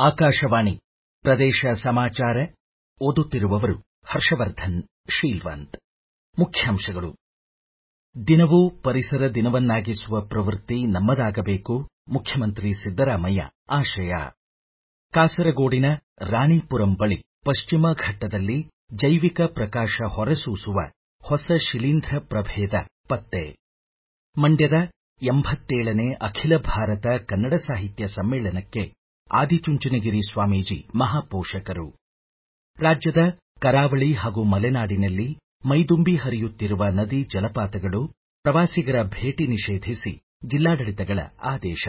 ಆಕಾಶವಾಣಿ ಪ್ರದೇಶ ಸಮಾಚಾರ ಓದುತ್ತಿರುವವರು ಹರ್ಷವರ್ಧನ್ ಶೀಲ್ವಂತ್ ಮುಖ್ಯಾಂಶಗಳು ದಿನವೂ ಪರಿಸರ ದಿನವನ್ನಾಗಿಸುವ ಪ್ರವೃತ್ತಿ ನಮ್ಮದಾಗಬೇಕು ಮುಖ್ಯಮಂತ್ರಿ ಸಿದ್ದರಾಮಯ್ಯ ಆಶಯ ಕಾಸರಗೋಡಿನ ರಾಣಿಪುರಂ ಬಳಿ ಪಶ್ಚಿಮ ಘಟ್ಟದಲ್ಲಿ ಜೈವಿಕ ಪ್ರಕಾಶ ಹೊರಸೂಸುವ ಹೊಸ ಶಿಲೀಂಧ್ರ ಪ್ರಭೇದ ಪತ್ತೆ ಮಂಡ್ಯದ ಎಂಬತ್ತೇಳನೇ ಅಖಿಲ ಭಾರತ ಕನ್ನಡ ಸಾಹಿತ್ಯ ಸಮ್ಮೇಳನಕ್ಕೆ ಆದಿಚುಂಚನಗಿರಿ ಸ್ವಾಮೀಜಿ ಮಹಾಪೋಷಕರು ರಾಜ್ಯದ ಕರಾವಳಿ ಹಾಗೂ ಮಲೆನಾಡಿನಲ್ಲಿ ಮೈದುಂಬಿ ಹರಿಯುತ್ತಿರುವ ನದಿ ಜಲಪಾತಗಳು ಪ್ರವಾಸಿಗರ ಭೇಟಿ ನಿಷೇಧಿಸಿ ಜಿಲ್ಲಾಡಳಿತಗಳ ಆದೇಶ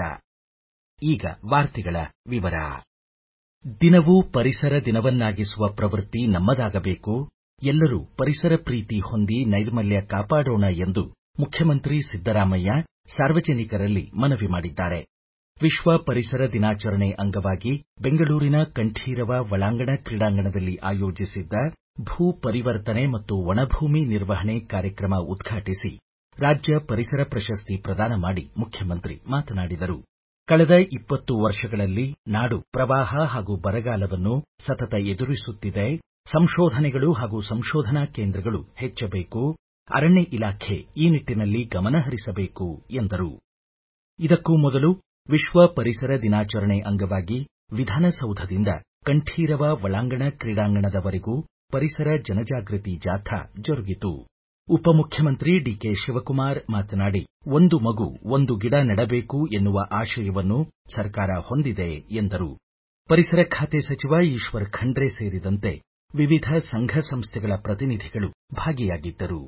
ಈಗ ವಾರ್ತೆಗಳ ವಿವರ ದಿನವೂ ಪರಿಸರ ದಿನವನ್ನಾಗಿಸುವ ಪ್ರವೃತ್ತಿ ನಮ್ಮದಾಗಬೇಕು ಎಲ್ಲರೂ ಪರಿಸರ ಪ್ರೀತಿ ಹೊಂದಿ ನೈರ್ಮಲ್ಯ ಕಾಪಾಡೋಣ ಎಂದು ಮುಖ್ಯಮಂತ್ರಿ ಸಿದ್ದರಾಮಯ್ಯ ಸಾರ್ವಜನಿಕರಲ್ಲಿ ಮನವಿ ಮಾಡಿದ್ದಾರೆ ವಿಶ್ವ ಪರಿಸರ ದಿನಾಚರಣೆ ಅಂಗವಾಗಿ ಬೆಂಗಳೂರಿನ ಕಂಠೀರವ ಒಳಾಂಗಣ ಕ್ರೀಡಾಂಗಣದಲ್ಲಿ ಆಯೋಜಿಸಿದ್ದ ಭೂ ಪರಿವರ್ತನೆ ಮತ್ತು ಒಣಭೂಮಿ ನಿರ್ವಹಣೆ ಕಾರ್ಯಕ್ರಮ ಉದ್ಘಾಟಿಸಿ ರಾಜ್ಯ ಪರಿಸರ ಪ್ರಶಸ್ತಿ ಪ್ರದಾನ ಮಾಡಿ ಮುಖ್ಯಮಂತ್ರಿ ಮಾತನಾಡಿದರು ಕಳೆದ ಇಪ್ಪತ್ತು ವರ್ಷಗಳಲ್ಲಿ ನಾಡು ಪ್ರವಾಹ ಹಾಗೂ ಬರಗಾಲವನ್ನು ಸತತ ಎದುರಿಸುತ್ತಿದೆ ಸಂಶೋಧನೆಗಳು ಹಾಗೂ ಸಂಶೋಧನಾ ಕೇಂದ್ರಗಳು ಹೆಚ್ಚಬೇಕು ಅರಣ್ಯ ಇಲಾಖೆ ಈ ನಿಟ್ಟಿನಲ್ಲಿ ಗಮನ ಹರಿಸಬೇಕು ಎಂದರು ಇದಕ್ಕೂ ಮೊದಲು ವಿಶ್ವ ಪರಿಸರ ದಿನಾಚರಣೆ ಅಂಗವಾಗಿ ವಿಧಾನಸೌಧದಿಂದ ಕಂಠೀರವ ಒಳಾಂಗಣ ಕ್ರೀಡಾಂಗಣದವರೆಗೂ ಪರಿಸರ ಜನಜಾಗೃತಿ ಜಾಥಾ ಜರುಗಿತು ಉಪಮುಖ್ಯಮಂತ್ರಿ ಡಿಕೆ ಶಿವಕುಮಾರ್ ಮಾತನಾಡಿ ಒಂದು ಮಗು ಒಂದು ಗಿಡ ನೆಡಬೇಕು ಎನ್ನುವ ಆಶಯವನ್ನು ಸರ್ಕಾರ ಹೊಂದಿದೆ ಎಂದರು ಪರಿಸರ ಖಾತೆ ಸಚಿವ ಈಶ್ವರ್ ಖಂಡ್ರೆ ಸೇರಿದಂತೆ ವಿವಿಧ ಸಂಘ ಸಂಸ್ಥೆಗಳ ಪ್ರತಿನಿಧಿಗಳು ಭಾಗಿಯಾಗಿದ್ದರು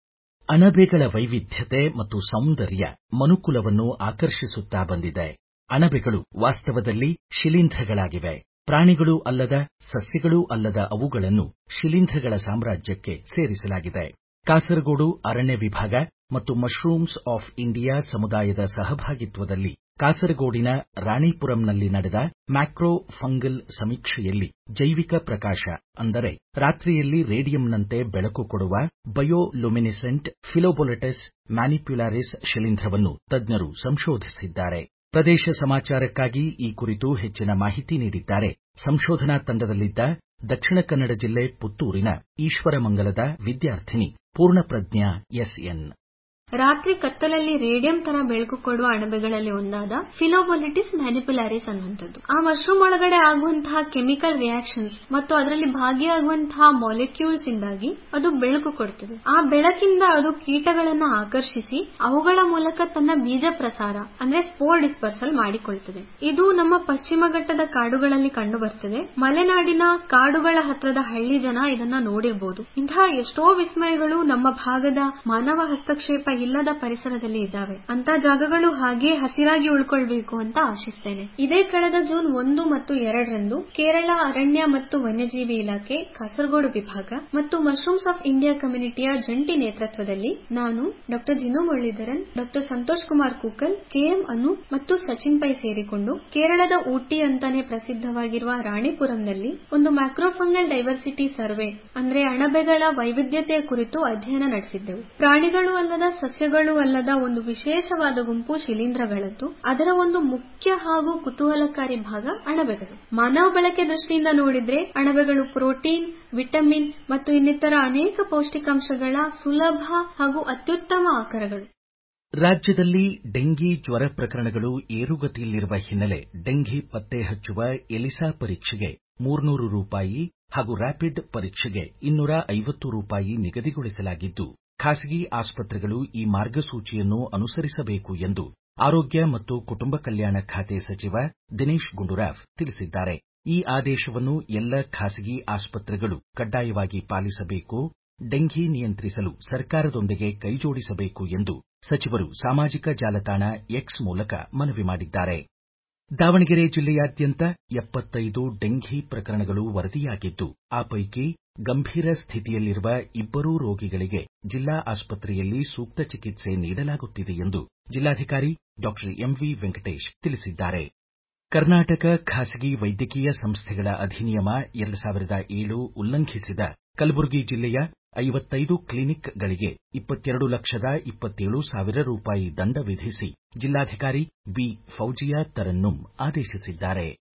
ಅಣಬೆಗಳ ವೈವಿಧ್ಯತೆ ಮತ್ತು ಸೌಂದರ್ಯ ಮನುಕುಲವನ್ನು ಆಕರ್ಷಿಸುತ್ತಾ ಬಂದಿದೆ ಅಣಬೆಗಳು ವಾಸ್ತವದಲ್ಲಿ ಶಿಲೀಂಧ್ರಗಳಾಗಿವೆ ಪ್ರಾಣಿಗಳೂ ಅಲ್ಲದ ಸಸ್ಯಗಳೂ ಅಲ್ಲದ ಅವುಗಳನ್ನು ಶಿಲೀಂಧ್ರಗಳ ಸಾಮ್ರಾಜ್ಯಕ್ಕೆ ಸೇರಿಸಲಾಗಿದೆ ಕಾಸರಗೋಡು ಅರಣ್ಯ ವಿಭಾಗ ಮತ್ತು ಮಶ್ರೂಮ್ಸ್ ಆಫ್ ಇಂಡಿಯಾ ಸಮುದಾಯದ ಸಹಭಾಗಿತ್ವದಲ್ಲಿ ಕಾಸರಗೋಡಿನ ರಾಣಿಪುರಂನಲ್ಲಿ ನಡೆದ ಮ್ಯಾಕ್ರೋ ಫಂಗಲ್ ಸಮೀಕ್ಷೆಯಲ್ಲಿ ಜೈವಿಕ ಪ್ರಕಾಶ ಅಂದರೆ ರಾತ್ರಿಯಲ್ಲಿ ರೇಡಿಯಂನಂತೆ ಬೆಳಕು ಕೊಡುವ ಬಯೋಲುಮಿನಿಸೆಂಟ್ ಫಿಲೋಬೊಲಟಸ್ ಮ್ಯಾನಿಪ್ಯುಲಾರಿಸ್ ಶಿಲೀಂಧ್ರವನ್ನು ತಜ್ಞರು ಸಂಶೋಧಿಸಿದ್ದಾರೆ ಪ್ರದೇಶ ಸಮಾಚಾರಕ್ಕಾಗಿ ಈ ಕುರಿತು ಹೆಚ್ಚಿನ ಮಾಹಿತಿ ನೀಡಿದ್ದಾರೆ ಸಂಶೋಧನಾ ತಂಡದಲ್ಲಿದ್ದ ದಕ್ಷಿಣ ಕನ್ನಡ ಜಿಲ್ಲೆ ಪುತ್ತೂರಿನ ಈಶ್ವರಮಂಗಲದ ವಿದ್ಯಾರ್ಥಿನಿ ಪೂರ್ಣಪ್ರಜ್ಞಾ ಎಸ್ಎನ್ ರಾತ್ರಿ ಕತ್ತಲಲ್ಲಿ ರೇಡಿಯಂ ತರ ಬೆಳಕು ಕೊಡುವ ಅಣಬೆಗಳಲ್ಲಿ ಒಂದಾದ ಫಿಲೋಬೊಲಿಟಿಸ್ ಮ್ಯಾನಿಪುಲಾರಿಸ್ ಅನ್ನುವಂಥದ್ದು ಆ ಮಶ್ರೂಮ್ ಒಳಗಡೆ ಆಗುವಂತಹ ಕೆಮಿಕಲ್ ರಿಯಾಕ್ಷನ್ಸ್ ಮತ್ತು ಅದರಲ್ಲಿ ಭಾಗಿಯಾಗುವಂತಹ ಮಾಲಿಕ್ಯೂಲ್ಸ್ ಇಂದಾಗಿ ಅದು ಬೆಳಕು ಕೊಡುತ್ತದೆ ಆ ಬೆಳಕಿಂದ ಅದು ಕೀಟಗಳನ್ನ ಆಕರ್ಷಿಸಿ ಅವುಗಳ ಮೂಲಕ ತನ್ನ ಬೀಜ ಪ್ರಸಾರ ಅಂದ್ರೆ ಸ್ಪೋರ್ ಡಿಸ್ಪರ್ಸಲ್ ಮಾಡಿಕೊಳ್ತದೆ ಇದು ನಮ್ಮ ಪಶ್ಚಿಮ ಘಟ್ಟದ ಕಾಡುಗಳಲ್ಲಿ ಕಂಡು ಬರ್ತದೆ ಮಲೆನಾಡಿನ ಕಾಡುಗಳ ಹತ್ರದ ಹಳ್ಳಿ ಜನ ಇದನ್ನ ನೋಡಿರಬಹುದು ಇಂತಹ ಎಷ್ಟೋ ವಿಸ್ಮಯಗಳು ನಮ್ಮ ಭಾಗದ ಮಾನವ ಹಸ್ತಕ್ಷೇಪ ಇಲ್ಲದ ಪರಿಸರದಲ್ಲಿ ಇದ್ದಾವೆ ಅಂತ ಜಾಗಗಳು ಹಾಗೆ ಹಸಿರಾಗಿ ಉಳ್ಕೊಳ್ಬೇಕು ಅಂತ ಆಶಿಸ್ತೇನೆ ಇದೇ ಕಳೆದ ಜೂನ್ ಒಂದು ಮತ್ತು ಎರಡರಂದು ಕೇರಳ ಅರಣ್ಯ ಮತ್ತು ವನ್ಯಜೀವಿ ಇಲಾಖೆ ಕಾಸರಗೋಡು ವಿಭಾಗ ಮತ್ತು ಮಶ್ರೂಮ್ಸ್ ಆಫ್ ಇಂಡಿಯಾ ಕಮ್ಯುನಿಟಿಯ ಜಂಟಿ ನೇತೃತ್ವದಲ್ಲಿ ನಾನು doctor Jinu Muralidharan doctor Santosh Kumar Kookal K M Anu ಮತ್ತು ಸಚಿನ್ ಪೈ ಸೇರಿಕೊಂಡು ಕೇರಳದ ಊಟಿ ಅಂತಾನೆ ಪ್ರಸಿದ್ಧವಾಗಿರುವ ರಾಣಿಪುರಂನಲ್ಲಿ ಒಂದು ಮ್ಯಾಕ್ರೋಫಂಗಲ್ ಡೈವರ್ಸಿಟಿ ಸರ್ವೆ ಅಂದ್ರೆ ಅಣಬೆಗಳ ವೈವಿಧ್ಯತೆಯ ಕುರಿತು ಅಧ್ಯಯನ ನಡೆಸಿದ್ದೆವು ಪ್ರಾಣಿಗಳು ಅಲ್ಲದ ಸಸ್ಯಗಳು ಅಲ್ಲದ ಒಂದು ವಿಶೇಷವಾದ ಗುಂಪು ಶಿಲೀಂಧ್ರಗಳದ್ದು ಅದರ ಒಂದು ಮುಖ್ಯ ಹಾಗೂ ಕುತೂಹಲಕಾರಿ ಭಾಗ ಅಣಬೆಗಳು ಮಾನವ ಬಳಕೆ ದೃಷ್ಟಿಯಿಂದ ನೋಡಿದ್ರೆ ಅಣಬೆಗಳು ಪ್ರೋಟೀನ್ ವಿಟಮಿನ್ ಮತ್ತು ಇನ್ನಿತರ ಅನೇಕ ಪೌಷ್ಟಿಕಾಂಶಗಳ ಸುಲಭ ಹಾಗೂ ಅತ್ಯುತ್ತಮ ಆಕರಗಳು ರಾಜ್ಯದಲ್ಲಿ ಡೆಂಗಿ ಜ್ವರ ಪ್ರಕರಣಗಳು ಏರುಗತಿಯಲ್ಲಿರುವ ಹಿನ್ನೆಲೆ ಡೆಂಘಿ ಪತ್ತೆ ಹಚ್ಚುವ ಎಲಿಸಾ ಪರೀಕ್ಷೆಗೆ ಮೂರ್ನೂರು ರೂಪಾಯಿ ಹಾಗೂ ರ್ಯಾಪಿಡ್ ಪರೀಕ್ಷೆಗೆ ಇನ್ನೂರ ಐವತ್ತು ರೂಪಾಯಿ ನಿಗದಿಗೊಳಿಸಲಾಗಿದ್ದು ಖಾಸಗಿ ಆಸ್ಪತ್ರೆಗಳು ಈ ಮಾರ್ಗಸೂಚಿಯನ್ನು ಅನುಸರಿಸಬೇಕು ಎಂದು ಆರೋಗ್ಯ ಮತ್ತು ಕುಟುಂಬ ಕಲ್ಯಾಣ ಖಾತೆ ಸಚಿವ ದಿನೇಶ್ ಗುಂಡೂರಾವ್ ತಿಳಿಸಿದ್ದಾರೆ ಈ ಆದೇಶವನ್ನು ಎಲ್ಲ ಖಾಸಗಿ ಆಸ್ಪತ್ರೆಗಳು ಕಡ್ಡಾಯವಾಗಿ ಪಾಲಿಸಬೇಕು ಡೆಂಘಿ ನಿಯಂತ್ರಿಸಲು ಸರ್ಕಾರದೊಂದಿಗೆ ಕೈಜೋಡಿಸಬೇಕು ಎಂದು ಸಚಿವರು ಸಾಮಾಜಿಕ ಜಾಲತಾಣ ಎಕ್ಸ್ ಮೂಲಕ ಮನವಿ ಮಾಡಿದ್ದಾರೆ ದಾವಣಗೆರೆ ಜಿಲ್ಲೆಯಾದ್ಯಂತ ಎಪ್ಪತ್ತೈದು ಡೆಂಘಿ ಪ್ರಕರಣಗಳು ವರದಿಯಾಗಿದ್ದು ಆ ಪೈಕಿ ಗಂಭೀರ ಸ್ಥಿತಿಯಲ್ಲಿರುವ ಇಬ್ಬರೂ ರೋಗಿಗಳಿಗೆ ಜಿಲ್ಲಾ ಆಸ್ಪತ್ರೆಯಲ್ಲಿ ಸೂಕ್ತ ಚಿಕಿತ್ಸೆ ನೀಡಲಾಗುತ್ತಿದೆ ಎಂದು ಜಿಲ್ಲಾಧಿಕಾರಿ ಡಾಕ್ಟರ್ ಎಂವಿ ವೆಂಕಟೇಶ್ ತಿಳಿಸಿದ್ದಾರೆ ಕರ್ನಾಟಕ ಖಾಸಗಿ ವೈದ್ಯಕೀಯ ಸಂಸ್ಥೆಗಳ ಅಧಿನಿಯಮ ಎರಡು ಸಾವಿರದ ಏಳು ಉಲ್ಲಂಘಿಸಿದ ಕಲಬುರಗಿ ಜಿಲ್ಲೆಯ ಐವತ್ತೈದು ಕ್ಲಿನಿಕ್ಗಳಿಗೆ ಇಪ್ಪತ್ತೆರಡು ಲಕ್ಷದ ಇಪ್ಪತ್ತೇಳು ಸಾವಿರ ರೂಪಾಯಿ ದಂಡ ವಿಧಿಸಿ ಜಿಲ್ಲಾಧಿಕಾರಿ ಬಿ ಫೌಜಿಯಾ ತರನ್ನುಮ್ ಆದೇಶಿಸಿದ್ದಾರೆ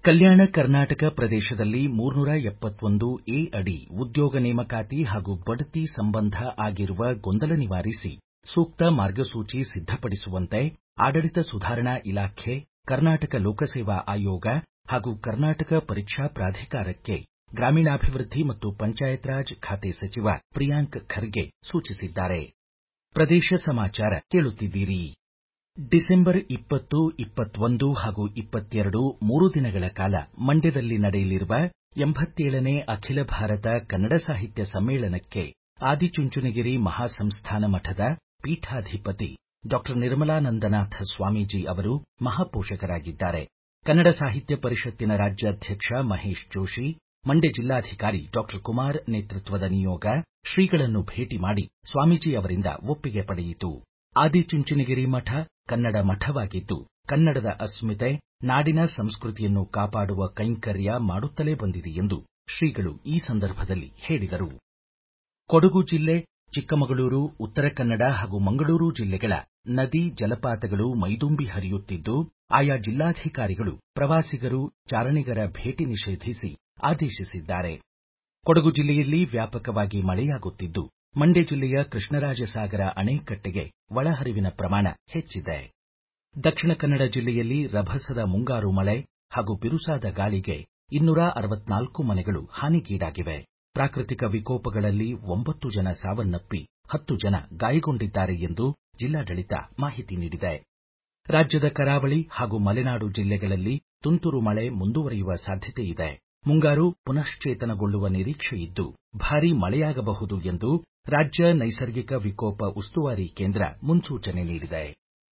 ಕಲ್ಯಾಣ ಕರ್ನಾಟಕ ಪ್ರದೇಶದಲ್ಲಿ ಮೂರ್ನೂರ ಎಪ್ಪತ್ತೊಂದು ಎ ಅಡಿ ಉದ್ಯೋಗ ನೇಮಕಾತಿ ಹಾಗೂ ಬಡ್ತಿ ಸಂಬಂಧ ಆಗಿರುವ ಗೊಂದಲ ನಿವಾರಿಸಿ ಸೂಕ್ತ ಮಾರ್ಗಸೂಚಿ ಸಿದ್ಧಪಡಿಸುವಂತೆ ಆಡಳಿತ ಸುಧಾರಣಾ ಇಲಾಖೆ ಕರ್ನಾಟಕ ಲೋಕಸೇವಾ ಆಯೋಗ ಹಾಗೂ ಕರ್ನಾಟಕ ಪರೀಕ್ಷಾ ಪ್ರಾಧಿಕಾರಕ್ಕೆ ಗ್ರಾಮೀಣಾಭಿವೃದ್ಧಿ ಮತ್ತು ಪಂಚಾಯತ್ ರಾಜ್ ಖಾತೆ ಸಚಿವ ಪ್ರಿಯಾಂಕ್ ಖರ್ಗೆ ಸೂಚಿಸಿದ್ದಾರೆ ಪ್ರದೇಶ ಸಮಾಚಾರ ಕೇಳುತ್ತಿದ್ದೀರಿ ಡಿಸೆಂಬರ್ ಇಪ್ಪತ್ತು ಇಪ್ಪತ್ತೊಂದು ಹಾಗೂ ಇಪ್ಪತ್ತೆರಡು ಮೂರು ದಿನಗಳ ಕಾಲ ಮಂಡ್ಯದಲ್ಲಿ ನಡೆಯಲಿರುವ ಎಂಬತ್ತೇಳನೇ ಅಖಿಲ ಭಾರತ ಕನ್ನಡ ಸಾಹಿತ್ಯ ಸಮ್ಮೇಳನಕ್ಕೆ ಆದಿಚುಂಚನಗಿರಿ ಮಹಾಸಂಸ್ಥಾನ ಮಠದ ಪೀಠಾಧಿಪತಿ ಡಾಕ್ಟರ್ ನಿರ್ಮಲಾನಂದನಾಥ ಸ್ವಾಮೀಜಿ ಅವರು ಮಹಾಪೋಷಕರಾಗಿದ್ದಾರೆ ಕನ್ನಡ ಸಾಹಿತ್ಯ ಪರಿಷತ್ತಿನ ರಾಜ್ಯಾಧ್ಯಕ್ಷ ಮಹೇಶ್ ಜೋಶಿ ಮಂಡ್ಯ ಜಿಲ್ಲಾಧಿಕಾರಿ ಡಾಕ್ಟರ್ ಕುಮಾರ್ ನೇತೃತ್ವದ ನಿಯೋಗ ಶ್ರೀಗಳನ್ನು ಭೇಟಿ ಮಾಡಿ ಸ್ವಾಮೀಜಿ ಅವರಿಂದ ಒಪ್ಪಿಗೆ ಪಡೆಯಿತು ಆದಿಚುಂಚನಗಿರಿ ಮಠ ಕನ್ನಡ ಮಠವಾಗಿದ್ದು ಕನ್ನಡದ ಅಸ್ಮಿತೆ ನಾಡಿನ ಸಂಸ್ಕೃತಿಯನ್ನು ಕಾಪಾಡುವ ಕೈಂಕರ್ಯ ಮಾಡುತ್ತಲೇ ಬಂದಿದೆ ಎಂದು ಶ್ರೀಗಳು ಈ ಸಂದರ್ಭದಲ್ಲಿ ಹೇಳಿದರು ಕೊಡಗು ಜಿಲ್ಲೆ ಚಿಕ್ಕಮಗಳೂರು ಉತ್ತರ ಕನ್ನಡ ಹಾಗೂ ಮಂಗಳೂರು ಜಿಲ್ಲೆಗಳ ನದಿ ಜಲಪಾತಗಳು ಮೈದುಂಬಿ ಹರಿಯುತ್ತಿದ್ದು ಆಯಾ ಜಿಲ್ಲಾಧಿಕಾರಿಗಳು ಪ್ರವಾಸಿಗರು ಚಾರಣಿಗರ ಭೇಟಿ ನಿಷೇಧಿಸಿ ಆದೇಶಿಸಿದ್ದಾರೆ ಕೊಡಗು ಜಿಲ್ಲೆಯಲ್ಲಿ ವ್ಯಾಪಕವಾಗಿ ಮಳೆಯಾಗುತ್ತಿದ್ದು ಮಂಡ್ಯ ಜಿಲ್ಲೆಯ ಕೃಷ್ಣರಾಜಸಾಗರ ಅಣೆಕಟ್ಟೆಗೆ ಒಳಹರಿವಿನ ಪ್ರಮಾಣ ಹೆಚ್ಚಿದೆ ದಕ್ಷಿಣ ಕನ್ನಡ ಜಿಲ್ಲೆಯಲ್ಲಿ ರಭಸದ ಮುಂಗಾರು ಮಳೆ ಹಾಗೂ ಬಿರುಸಾದ ಗಾಳಿಗೆ ಇನ್ನೂರ ಅರವತ್ನಾಲ್ಕು ಮನೆಗಳು ಹಾನಿಗೀಡಾಗಿವೆ ಪ್ರಾಕೃತಿಕ ವಿಕೋಪಗಳಲ್ಲಿ ಒಂಬತ್ತು ಜನ ಸಾವನ್ನಪ್ಪಿ ಹತ್ತು ಜನ ಗಾಯಗೊಂಡಿದ್ದಾರೆ ಎಂದು ಜಿಲ್ಲಾಡಳಿತ ಮಾಹಿತಿ ನೀಡಿದೆ ರಾಜ್ಯದ ಕರಾವಳಿ ಹಾಗೂ ಮಲೆನಾಡು ಜಿಲ್ಲೆಗಳಲ್ಲಿ ತುಂತುರು ಮಳೆ ಮುಂದುವರಿಯುವ ಸಾಧ್ಯತೆ ಇದೆ ಮುಂಗಾರು ಪುನಶ್ಚೇತನಗೊಳ್ಳುವ ನಿರೀಕ್ಷೆ ಇದ್ದು ಭಾರೀ ಮಳೆಯಾಗಬಹುದು ಎಂದು ರಾಜ್ಯ ನೈಸರ್ಗಿಕ ವಿಕೋಪ ಉಸ್ತುವಾರಿ ಕೇಂದ್ರ ಮುನ್ಸೂಚನೆ ನೀಡಿದೆ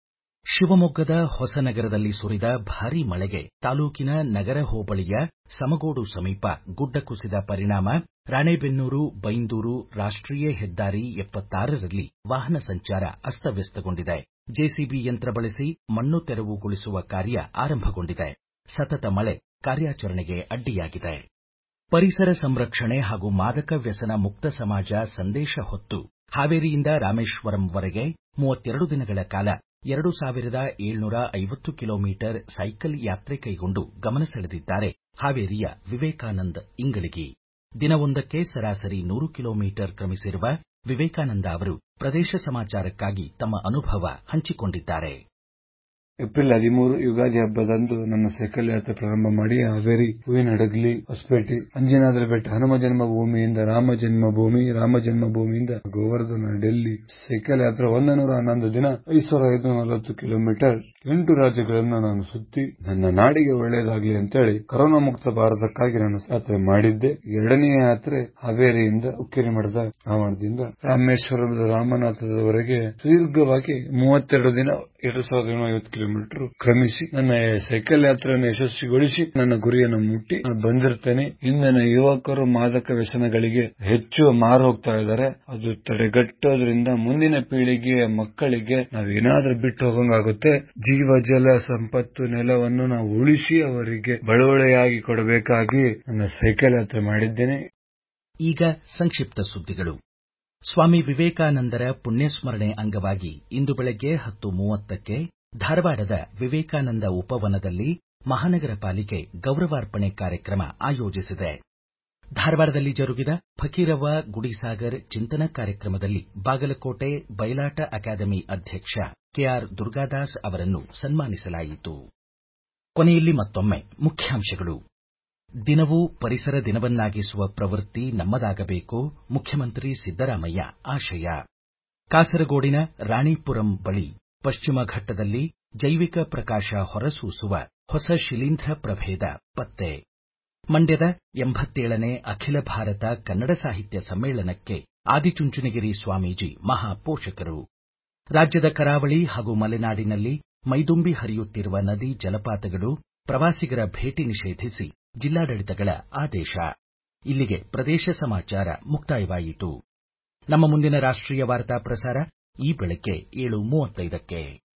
ಶಿವಮೊಗ್ಗದ ಹೊಸನಗರದಲ್ಲಿ ಸುರಿದ ಭಾರೀ ಮಳೆಗೆ ತಾಲೂಕಿನ ನಗರ ಹೋಬಳಿಯ ಸಮಗೋಡು ಸಮೀಪ ಗುಡ್ಡ ಕುಸಿದ ಪರಿಣಾಮ ರಾಣೆಬೆನ್ನೂರು ಬೈಂದೂರು ರಾಷ್ಟೀಯ ಹೆದ್ದಾರಿ ಎಪ್ಪತ್ತಾರರಲ್ಲಿ ವಾಹನ ಸಂಚಾರ ಅಸ್ತವ್ಯಸ್ತಗೊಂಡಿದೆ ಜೆಸಿಬಿ ಯಂತ್ರ ಬಳಸಿ ಮಣ್ಣು ತೆರವುಗೊಳಿಸುವ ಕಾರ್ಯ ಆರಂಭಗೊಂಡಿದೆ ಸತತ ಮಳೆ ಕಾರ್ಯಾಚರಣೆಗೆ ಅಡ್ಡಿಯಾಗಿದೆ ಪರಿಸರ ಸಂರಕ್ಷಣೆ ಹಾಗೂ ಮಾದಕ ವ್ಯಸನ ಮುಕ್ತ ಸಮಾಜ ಸಂದೇಶ ಹೊತ್ತು ಹಾವೇರಿಯಿಂದ ರಾಮೇಶ್ವರಂವರೆಗೆ ಮೂವತ್ತೆರಡು ದಿನಗಳ ಕಾಲ ಎರಡು ಸಾವಿರದ ಏಳ್ನೂರ ಐವತ್ತು ಕಿಲೋಮೀಟರ್ ಸೈಕಲ್ ಯಾತ್ರೆ ಕೈಗೊಂಡು ಗಮನ ಸೆಳೆದಿದ್ದಾರೆ ಹಾವೇರಿಯ ವಿವೇಕಾನಂದ್ ಇಂಗಳಗಿ ದಿನವೊಂದಕ್ಕೆ ಸರಾಸರಿ ನೂರು ಕಿಲೋಮೀಟರ್ ಕ್ರಮಿಸಿರುವ ವಿವೇಕಾನಂದ ಅವರು ಪ್ರದೇಶ ಸಮಾಚಾರಕ್ಕಾಗಿ ತಮ್ಮ ಅನುಭವ ಹಂಚಿಕೊಂಡಿದ್ದಾರೆ ಏಪ್ರಿಲ್ ಹದಿಮೂರು ಯುಗಾದಿ ಹಬ್ಬದಂದು ನನ್ನ ಸೈಕಲ್ ಯಾತ್ರೆ ಪ್ರಾರಂಭ ಮಾಡಿ ಹಾವೇರಿ ಹೂವಿನಡಗಲಿ ಹೊಸಪೇಟೆ ಅಂಜನಾದ್ರಿ ಬೆಟ್ಟ ಹನುಮ ಜನ್ಮಭೂಮಿಯಿಂದ ರಾಮ ಜನ್ಮಭೂಮಿ ರಾಮ ಜನ್ಮಭೂಮಿಯಿಂದ ಗೋವರ್ಧನ ಡೆಲ್ಲಿ ಸೈಕಲ್ ಯಾತ್ರೆ ಒಂದು ನೂರ ಹನ್ನೊಂದು ದಿನ ಐದು ಸಾವಿರದ ಐದುನೂರ ನಲವತ್ತು ಕಿಲೋಮೀಟರ್ ಎಂಟು ರಾಜ್ಯಗಳನ್ನು ನಾನು ಸುತ್ತಿ ನನ್ನ ನಾಡಿಗೆ ಒಳ್ಳೆಯದಾಗಲಿ ಅಂತೇಳಿ ಕೊರೋನಾ ಮುಕ್ತ ಭಾರತಕ್ಕಾಗಿ ನಾನು ಯಾತ್ರೆ ಮಾಡಿದ್ದೆ ಎರಡನೇ ಯಾತ್ರೆ ಹಾವೇರಿಯಿಂದ ಉಕ್ಕೇರಿ ಮಠದ ರಾಮಣದಿಂದ ರಾಮೇಶ್ವರದ ರಾಮನಾಥದವರೆಗೆ ಸುದೀರ್ಘವಾಗಿ ಮೂವತ್ತೆರಡು ದಿನ ಎರಡು ಸಾವಿರದ ಏಳ್ನೂರ ಐವತ್ತು ಕಿಲೋಮೀಟರ್ ಕ್ರಮಿಸಿ ನನ್ನ ಸೈಕಲ್ ಯಾತ್ರೆಯನ್ನು ಯಶಸ್ವಿಗೊಳಿಸಿ ನನ್ನ ಗುರಿಯನ್ನು ಮುಟ್ಟಿ ನಾನು ಬಂದಿರ್ತೇನೆ ಇಂದಿನ ಯುವಕರು ಮಾದಕ ವ್ಯಸನಗಳಿಗೆ ಹೆಚ್ಚು ಮಾರು ಹೋಗ್ತಾ ಇದ್ದಾರೆ ಅದು ತಡೆಗಟ್ಟೋದ್ರಿಂದ ಮುಂದಿನ ಪೀಳಿಗೆಯ ಮಕ್ಕಳಿಗೆ ನಾವೇನಾದ್ರೂ ಬಿಟ್ಟು ಹೋಗಂಗಾಗುತ್ತೆ ಜೀವ ಜಲ ಸಂಪತ್ತು ನೆಲವನ್ನು ನಾವು ಉಳಿಸಿ ಅವರಿಗೆ ಬಳುವಳಿಯಾಗಿ ಕೊಡಬೇಕಾಗಿ ನನ್ನ ಸೈಕಲ್ ಯಾತ್ರೆ ಮಾಡಿದ್ದೇನೆ ಈಗ ಸಂಕ್ಷಿಪ್ತ ಸುದ್ದಿಗಳು ಸ್ವಾಮಿ ವಿವೇಕಾನಂದರ ಪುಣ್ಯಸ್ಮರಣೆ ಅಂಗವಾಗಿ ಇಂದು ಬೆಳಗ್ಗೆ ಹತ್ತು ಮೂವತ್ತಕ್ಕೆ ಧಾರವಾಡದ ವಿವೇಕಾನಂದ ಉಪವನದಲ್ಲಿ ಮಹಾನಗರ ಪಾಲಿಕೆ ಗೌರವಾರ್ಪಣೆ ಕಾರ್ಯಕ್ರಮ ಆಯೋಜಿಸಿದೆ ಧಾರವಾಡದಲ್ಲಿ ಜರುಗಿದ ಫಕೀರವ್ವ ಗುಡಿಸಾಗರ್ ಚಿಂತನ ಕಾರ್ಯಕ್ರಮದಲ್ಲಿ ಬಾಗಲಕೋಟೆ ಬಯಲಾಟ ಅಕಾಡೆಮಿ ಅಧ್ಯಕ್ಷ ಕೆಆರ್ ದುರ್ಗಾದಾಸ್ ಅವರನ್ನು ಸನ್ಮಾನಿಸಲಾಯಿತು ಕೊನೆಯಲ್ಲಿ ಮತ್ತೊಮ್ಮೆ ಮುಖ್ಯಾಂಶಗಳು ದಿನವೂ ಪರಿಸರ ದಿನವನ್ನಾಗಿಸುವ ಪ್ರವೃತ್ತಿ ನಮ್ಮದಾಗಬೇಕು ಮುಖ್ಯಮಂತ್ರಿ ಸಿದ್ದರಾಮಯ್ಯ ಆಶಯ ಕಾಸರಗೋಡಿನ ರಾಣಿಪುರಂ ಬಳಿ ಪಶ್ಚಿಮ ಘಟ್ಟದಲ್ಲಿ ಜೈವಿಕ ಪ್ರಕಾಶ ಹೊರಸೂಸುವ ಹೊಸ ಶಿಲೀಂಧ್ರ ಪ್ರಭೇದ ಪತ್ತೆ ಮಂಡ್ಯದ ಎಂಬತ್ತೇಳನೇ ಅಖಿಲ ಭಾರತ ಕನ್ನಡ ಸಾಹಿತ್ಯ ಸಮ್ಮೇಳನಕ್ಕೆ ಆದಿಚುಂಚನಗಿರಿ ಸ್ವಾಮೀಜಿ ಮಹಾಪೋಷಕರು ರಾಜ್ಯದ ಕರಾವಳಿ ಹಾಗೂ ಮಲೆನಾಡಿನಲ್ಲಿ ಮೈದುಂಬಿ ಹರಿಯುತ್ತಿರುವ ನದಿ ಜಲಪಾತಗಳು ಪ್ರವಾಸಿಗರ ಭೇಟಿ ನಿಷೇಧಿಸಿ ಜಿಲ್ಲಾಡಳಿತಗಳ ಆದೇಶ ಇಲ್ಲಿಗೆ ಪ್ರದೇಶ ಸಮಾಚಾರ ಮುಕ್ತಾಯವಾಯಿತು ನಮ್ಮ ಮುಂದಿನ ರಾಷ್ಟ್ರೀಯ ವಾರ್ತಾ ಪ್ರಸಾರ ಈ ಬೆಳಗ್ಗೆ ಏಳು ಮೂವತ್ತೈದಕ್ಕೆ